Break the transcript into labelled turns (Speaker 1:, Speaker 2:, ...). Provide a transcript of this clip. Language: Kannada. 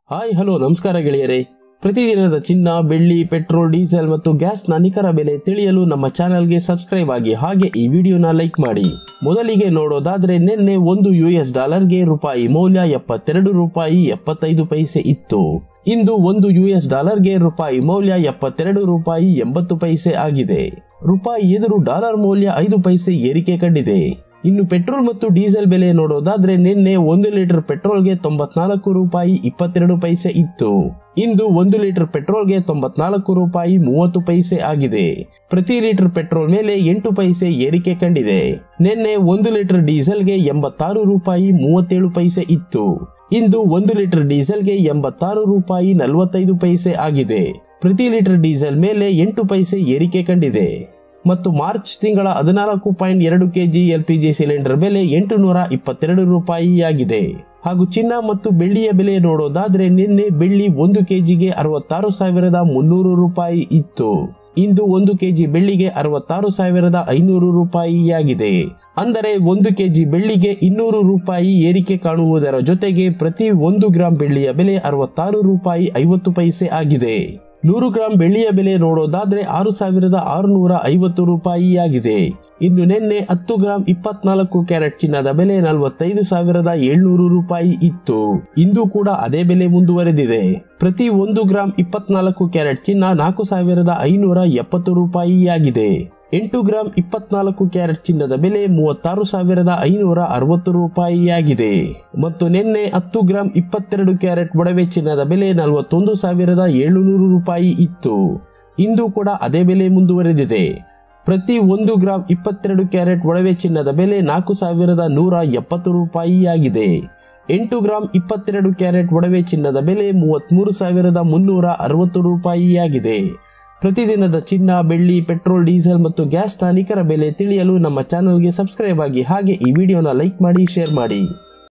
Speaker 1: ಹಾಯ್ ಹಲೋ ನಮಸ್ಕಾರ ಗೆಳೆಯರೇ ಪ್ರತಿದಿನದ ಚಿನ್ನ ಬೆಳ್ಳಿ ಪೆಟ್ರೋಲ್ ಡೀಸೆಲ್ ಮತ್ತು ಗ್ಯಾಸ್ನ ನಿಖರ ಬೆಲೆ ತಿಳಿಯಲು ನಮ್ಮ ಚಾನೆಲ್ಗೆ ಸಬ್ಸ್ಕ್ರೈಬ್ ಆಗಿ ಹಾಗೆ ಈ ವಿಡಿಯೋನ ಲೈಕ್ ಮಾಡಿ ಮೊದಲಿಗೆ ನೋಡೋದಾದ್ರೆ ನಿನ್ನೆ ಒಂದು ಯು ಎಸ್ ಡಾಲರ್ಗೆ ರೂಪಾಯಿ ಮೌಲ್ಯ ಎಪ್ಪತ್ತೆರಡು ರೂಪಾಯಿ ಎಪ್ಪತ್ತೈದು ಪೈಸೆ ಇತ್ತು ಇಂದು ಒಂದು ಯು ಎಸ್ ಡಾಲರ್ಗೆ ರೂಪಾಯಿ ಮೌಲ್ಯ ಎಪ್ಪತ್ತೆರಡು ರೂಪಾಯಿ ಎಂಬತ್ತು ಪೈಸೆ ಆಗಿದೆ ರೂಪಾಯಿ ಎದುರು ಡಾಲರ್ ಮೌಲ್ಯ ಐದು ಪೈಸೆ ಏರಿಕೆ ಕಂಡಿದೆ ಇನ್ನು ಪೆಟ್ರೋಲ್ ಮತ್ತು ಡೀಸೆಲ್ ಬೆಲೆ ನೋಡೋದಾದ್ರೆ ನಿನ್ನೆ ಒಂದು ಲೀಟರ್ ಪೆಟ್ರೋಲ್ಗೆ ತೊಂಬತ್ನಾಲ್ಕು ರೂಪಾಯಿ ಇಪ್ಪತ್ತೆರಡು ಪೈಸೆ ಇತ್ತು ಇಂದು ಒಂದು ಲೀಟರ್ ಪೆಟ್ರೋಲ್ಗೆ ತೊಂಬತ್ನಾಲ್ಕು ರೂಪಾಯಿ ಮೂವತ್ತು ಪೈಸೆ ಆಗಿದೆ ಪ್ರತಿ ಲೀಟರ್ ಪೆಟ್ರೋಲ್ ಮೇಲೆ ಎಂಟು ಪೈಸೆ ಏರಿಕೆ ಕಂಡಿದೆ ನಿನ್ನೆ ಒಂದು ಲೀಟರ್ ಡೀಸೆಲ್ಗೆ ಎಂಬತ್ತಾರು ರೂಪಾಯಿ ಮೂವತ್ತೇಳು ಪೈಸೆ ಇತ್ತು ಇಂದು ಒಂದು ಲೀಟರ್ ಡೀಸೆಲ್ಗೆ ಎಂಬತ್ತಾರು ರೂಪಾಯಿ ನಲವತ್ತೈದು ಪೈಸೆ ಆಗಿದೆ ಪ್ರತಿ ಲೀಟರ್ ಡೀಸೆಲ್ ಮೇಲೆ ಎಂಟು ಪೈಸೆ ಏರಿಕೆ ಕಂಡಿದೆ ಮತ್ತು ಮಾರ್ಚ್ ತಿಂಗಳ ಹದಿನಾಲ್ಕು ಪಾಯಿಂಟ್ ಎರಡು ಕೆಜಿ ಎಲ್ಪಿಜಿ ಸಿಲಿಂಡರ್ ಬೆಲೆ ಎಂಟು ನೂರ ಇಪ್ಪತ್ತೆರಡು ರೂಪಾಯಿಯಾಗಿದೆ ಹಾಗೂ ಚಿನ್ನ ಮತ್ತು ಬೆಳ್ಳಿಯ ಬೆಲೆ ನೋಡೋದಾದ್ರೆ ನಿನ್ನೆ ಬೆಳ್ಳಿ ಒಂದು ಕೆಜಿಗೆ ಅರವತ್ತಾರು ಸಾವಿರದ ಮುನ್ನೂರು ರೂಪಾಯಿ ಇತ್ತು ಇಂದು ಒಂದು ಕೆಜಿ ಬೆಳ್ಳಿಗೆ ಅರವತ್ತಾರು ಸಾವಿರದ ಐನೂರು ರೂಪಾಯಿಯಾಗಿದೆ ಅಂದರೆ ಒಂದು ಕೆಜಿ ಬೆಳ್ಳಿಗೆ ಇನ್ನೂರು ರೂಪಾಯಿ ಏರಿಕೆ ಕಾಣುವುದರ ಜೊತೆಗೆ ಪ್ರತಿ ಒಂದು ಗ್ರಾಂ ಬೆಳ್ಳಿಯ ಬೆಲೆ ಅರವತ್ತಾರು ರೂಪಾಯಿ ಐವತ್ತು ಪೈಸೆ ಆಗಿದೆ ನೂರು ಗ್ರಾಂ ಬೆಳ್ಳಿಯ ಬೆಲೆ ನೋಡೋದಾದ್ರೆ ಆರು ಸಾವಿರದ ಆರುನೂರ ಐವತ್ತು ರೂಪಾಯಿಯಾಗಿದೆ ಇನ್ನು ನಿನ್ನೆ ಹತ್ತು ಗ್ರಾಂ ಇಪ್ಪತ್ನಾಲ್ಕು ಕ್ಯಾರೆಟ್ ಚಿನ್ನದ ಬೆಲೆ ನಲವತ್ತೈದು ಸಾವಿರದ ಏಳ್ನೂರು ರೂಪಾಯಿ ಇತ್ತು ಇಂದು ಕೂಡ ಅದೇ ಬೆಲೆ ಮುಂದುವರೆದಿದೆ ಪ್ರತಿ ಒಂದು ಗ್ರಾಂ ಇಪ್ಪತ್ನಾಲ್ಕು ಕ್ಯಾರೆಟ್ ಚಿನ್ನ ನಾಲ್ಕು ಸಾವಿರದ ಐನೂರ ಎಪ್ಪತ್ತು ರೂಪಾಯಿಯಾಗಿದೆ ಎಂಟು ಗ್ರಾಂ ಇಪ್ಪತ್ನಾಲ್ಕು ಕ್ಯಾರೆಟ್ ಚಿನ್ನದ ಬೆಲೆ ಮೂವತ್ತಾರು ಸಾವಿರದ ಐನೂರ ಅರವತ್ತು ರೂಪಾಯಿಯಾಗಿದೆ ಮತ್ತು ನಿನ್ನೆ ಹತ್ತು ಗ್ರಾಂ ಇಪ್ಪತ್ತೆರಡು ಕ್ಯಾರೆಟ್ ಒಡವೆ ಚಿನ್ನದ ಬೆಲೆ ನಲವತ್ತೊಂದು ಸಾವಿರದ ಏಳುನೂರು ರೂಪಾಯಿ ಇತ್ತು ಇಂದು ಕೂಡ ಅದೇ ಬೆಲೆ ಮುಂದುವರೆದಿದೆ ಪ್ರತಿ ಒಂದು ಗ್ರಾಂ ಇಪ್ಪತ್ತೆರಡು ಕ್ಯಾರೆಟ್ ಒಡವೆ ಚಿನ್ನದ ಬೆಲೆ ನಾಲ್ಕು ಸಾವಿರದ ನೂರ ಎಪ್ಪತ್ತು ರೂಪಾಯಿಯಾಗಿದೆ ಎಂಟು ಗ್ರಾಂ ಇಪ್ಪತ್ತೆರಡು ಕ್ಯಾರೆಟ್ ಒಡವೆ ಚಿನ್ನದ ಬೆಲೆ ಮೂವತ್ಮೂರು ಸಾವಿರದ ಮುನ್ನೂರ ಅರವತ್ತು ರೂಪಾಯಿಯಾಗಿದೆ ಪ್ರತಿದಿನದ ಚಿನ್ನ ಬೆಳ್ಳಿ ಪೆಟ್ರೋಲ್ ಡೀಸೆಲ್ ಮತ್ತು ಗ್ಯಾಸ್ನ ನಿಖರ ಬೆಲೆ ತಿಳಿಯಲು ನಮ್ಮ ಚಾನೆಲ್ಗೆ ಸಬ್ಸ್ಕ್ರೈಬ್ ಆಗಿ ಹಾಗೆ ಈ ವಿಡಿಯೋನ ಲೈಕ್ ಮಾಡಿ ಶೇರ್ ಮಾಡಿ